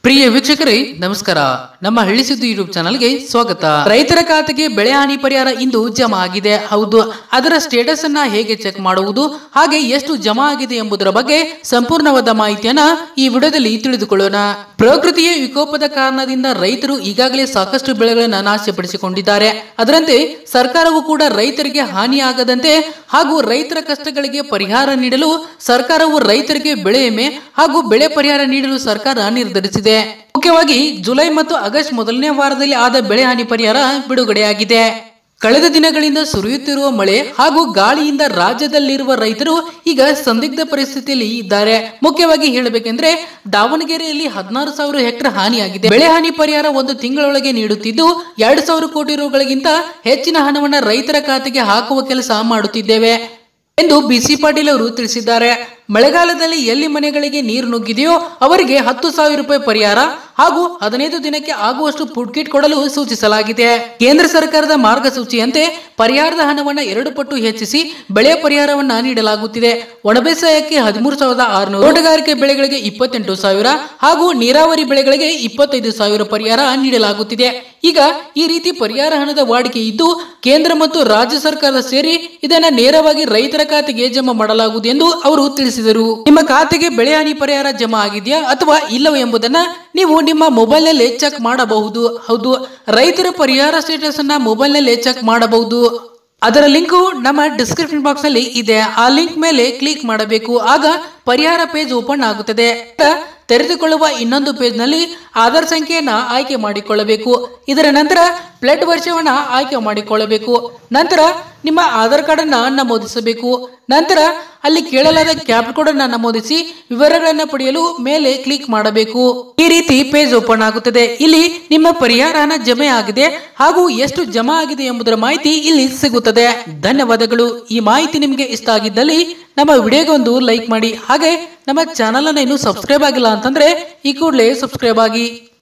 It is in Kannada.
ಪ್ರಿಯ ವೀಕ್ಷಕರೇ ನಮಸ್ಕಾರ ನಮ್ಮ ಹಳ್ಳಿ ಸುದ್ದಿ ಯೂಟ್ಯೂಬ್ ಚಾನಲ್ಗೆ ಸ್ವಾಗತ ರೈತರ ಖಾತೆಗೆ ಬೆಳೆ ಹಾನಿ ಪರಿಹಾರ ಇಂದು ಜಮಾ ಆಗಿದೆ ಹೌದು ಅದರ ಸ್ಟೇಟಸ್ ಅನ್ನ ಹೇಗೆ ಚೆಕ್ ಮಾಡುವುದು ಹಾಗೆ ಎಷ್ಟು ಜಮಾ ಆಗಿದೆ ಎಂಬುದರ ಬಗ್ಗೆ ಸಂಪೂರ್ಣವಾದ ಮಾಹಿತಿಯನ್ನ ಈ ವಿಡಿಯೋದಲ್ಲಿ ತಿಳಿದುಕೊಳ್ಳೋಣ ಪ್ರಕೃತಿಯ ವಿಕೋಪದ ಕಾರಣದಿಂದ ರೈತರು ಈಗಾಗಲೇ ಸಾಕಷ್ಟು ಬೆಳೆಗಳನ್ನು ನಾಶಪಡಿಸಿಕೊಂಡಿದ್ದಾರೆ ಅದರಂತೆ ಸರ್ಕಾರವು ಕೂಡ ರೈತರಿಗೆ ಹಾನಿಯಾಗದಂತೆ ಹಾಗೂ ರೈತರ ಕಷ್ಟಗಳಿಗೆ ಪರಿಹಾರ ನೀಡಲು ಸರ್ಕಾರವು ರೈತರಿಗೆ ಬೆಳೆ ವಿಮೆ ಹಾಗೂ ಬೆಳೆ ಪರಿಹಾರ ನೀಡಲು ಸರ್ಕಾರ ನಿರ್ಧರಿಸಿದೆ ಮುಖ್ಯವಾಗಿ ಜುಲೈ ಮತ್ತು ಆಗಸ್ಟ್ ಮೊದಲನೇ ವಾರದಲ್ಲಿ ಆದ ಬೆಳೆ ಹಾನಿ ಪರಿಹಾರ ಬಿಡುಗಡೆಯಾಗಿದೆ ಕಳೆದ ದಿನಗಳಿಂದ ಸುರಿಯುತ್ತಿರುವ ಮಳೆ ಹಾಗೂ ಗಾಳಿಯಿಂದ ರಾಜ್ಯದಲ್ಲಿರುವ ರೈತರು ಈಗ ಸಂದಿಗ್ಧ ಪರಿಸ್ಥಿತಿಯಲ್ಲಿ ಇದ್ದಾರೆ ಮುಖ್ಯವಾಗಿ ಹೇಳಬೇಕೆಂದ್ರೆ ದಾವಣಗೆರೆಯಲ್ಲಿ ಹದಿನಾರು ಸಾವಿರ ಹೆಕ್ಟರ್ ಹಾನಿಯಾಗಿದೆ ಬೆಳೆ ಹಾನಿ ಪರಿಹಾರ ಒಂದು ತಿಂಗಳೊಳಗೆ ನೀಡುತ್ತಿದ್ದು ಎರಡು ಸಾವಿರ ಕೋಟಿ ರುಗಳಿಗಿಂತ ಹೆಚ್ಚಿನ ಹಣವನ್ನ ರೈತರ ಖಾತೆಗೆ ಹಾಕುವ ಕೆಲಸ ಮಾಡುತ್ತಿದ್ದೇವೆ ಎಂದು ಬಿಸಿ ಪಾಟೀಲ್ ಅವರು ತಿಳಿಸಿದ್ದಾರೆ ಮಳೆಗಾಲದಲ್ಲಿ ಎಲ್ಲಿ ಮನೆಗಳಿಗೆ ನೀರು ನುಗ್ಗಿದೆಯೋ ಅವರಿಗೆ ಹತ್ತು ಸಾವಿರ ರೂಪಾಯಿ ಪರಿಹಾರ ಹಾಗೂ ಹದಿನೈದು ದಿನಕ್ಕೆ ಆಗುವಷ್ಟು ಫುಡ್ ಕಿಟ್ ಕೊಡಲು ಸೂಚಿಸಲಾಗಿದೆ ಕೇಂದ್ರ ಸರ್ಕಾರದ ಮಾರ್ಗಸೂಚಿಯಂತೆ ಪರಿಹಾರದ ಹಣವನ್ನ ಎರಡು ಪಟ್ಟು ಹೆಚ್ಚಿಸಿ ಬೆಳೆ ಪರಿಹಾರವನ್ನ ನೀಡಲಾಗುತ್ತಿದೆ ಒಣಬೇಸಾಯಕ್ಕೆ ಹದಿಮೂರು ಸಾವಿರದ ಆರುನೂರು ತೋಟಗಾರಿಕೆ ಬೆಳೆಗಳಿಗೆ ಇಪ್ಪತ್ತೆಂಟು ಸಾವಿರ ಹಾಗೂ ನೀರಾವರಿ ಬೆಳೆಗಳಿಗೆ ಇಪ್ಪತ್ತೈದು ಸಾವಿರ ಪರಿಹಾರ ನೀಡಲಾಗುತ್ತಿದೆ ಈಗ ಈ ರೀತಿ ಪರಿಹಾರ ಹಣದ ವಾಡಿಕೆ ಇದ್ದು ಕೇಂದ್ರ ಮತ್ತು ರಾಜ್ಯ ಸರ್ಕಾರದ ಸೇರಿ ಇದನ್ನ ನೇರವಾಗಿ ರೈತರ ಖಾತೆಗೆ ಜಮಾ ಮಾಡಲಾಗುವುದು ಎಂದು ಅವರು ತಿಳಿಸಿದರು ನಿಮ್ಮ ಖಾತೆಗೆ ಬೆಳೆ ಹಾನಿ ಪರಿಹಾರ ಜಮಾ ಆಗಿದೆಯಾ ಅಥವಾ ಇಲ್ಲವೋ ಎಂಬುದನ್ನ ನೀವು ನಿಮ್ಮ ಮೊಬೈಲ್ ನಲ್ಲಿ ಚೆಕ್ ಮಾಡಬಹುದು ಹೌದು ರೈತರ ಪರಿಹಾರ ಸ್ಟೇಟಸ್ ಅನ್ನ ಮೊಬೈಲ್ ನಲ್ಲಿ ಚೆಕ್ ಮಾಡಬಹುದು ಅದರ ಲಿಂಕು ನಮ್ಮ ಡಿಸ್ಕ್ರಿಪ್ಷನ್ ಬಾಕ್ಸ್ ನಲ್ಲಿ ಇದೆ ಆ ಲಿಂಕ್ ಮೇಲೆ ಕ್ಲಿಕ್ ಮಾಡಬೇಕು ಆಗ ಪರಿಹಾರ ಪೇಜ್ ಓಪನ್ ಆಗುತ್ತದೆ ತೆರೆದುಕೊಳ್ಳುವ ಇನ್ನೊಂದು ಪೇಜ್ ನಲ್ಲಿ ಆಧಾರ್ ಸಂಖ್ಯೆಯನ್ನ ಆಯ್ಕೆ ಮಾಡಿಕೊಳ್ಳಬೇಕು ಇದರ ನಂತರ ಬ್ಲಡ್ ವರ್ಷವನ್ನ ಆಯ್ಕೆ ಮಾಡಿಕೊಳ್ಳಬೇಕು ನಂತರ ನಿಮ್ಮ ಆಧಾರ್ ಕಾರ್ಡ್ ಅನ್ನ ನಮೂದಿಸಬೇಕು ನಂತರ ಅಲ್ಲಿ ಕೇಳಲಾದ ಕ್ಯಾಪ್ ಕೋಡ್ ಅನ್ನ ನಮೂದಿಸಿ ವಿವರಗಳನ್ನ ಪಡೆಯಲು ಮೇಲೆ ಕ್ಲಿಕ್ ಮಾಡಬೇಕು ಈ ರೀತಿ ಪೇಜ್ ಓಪನ್ ಆಗುತ್ತದೆ ಇಲ್ಲಿ ನಿಮ್ಮ ಪರಿಹಾರ ಹಣ ಜಮೆ ಆಗಿದೆ ಹಾಗೂ ಎಷ್ಟು ಜಮಾ ಆಗಿದೆ ಎಂಬುದರ ಮಾಹಿತಿ ಇಲ್ಲಿ ಸಿಗುತ್ತದೆ ಧನ್ಯವಾದಗಳು ಈ ಮಾಹಿತಿ ನಿಮಗೆ ಇಷ್ಟ ಆಗಿದ್ದಲ್ಲಿ ನಮ್ಮ ವಿಡಿಯೋಗೆ ಒಂದು ಲೈಕ್ ಮಾಡಿ ಹಾಗೆ ನಮ್ಮ ಚಾನಲ್ ಅನ್ನ ಇನ್ನು ಸಬ್ಸ್ಕ್ರೈಬ್ ಆಗಿಲ್ಲ ಅಂತಂದ್ರೆ ಈ ಕೂಡಲೇ ಸಬ್ಸ್ಕ್ರೈಬ್ ಆಗಿ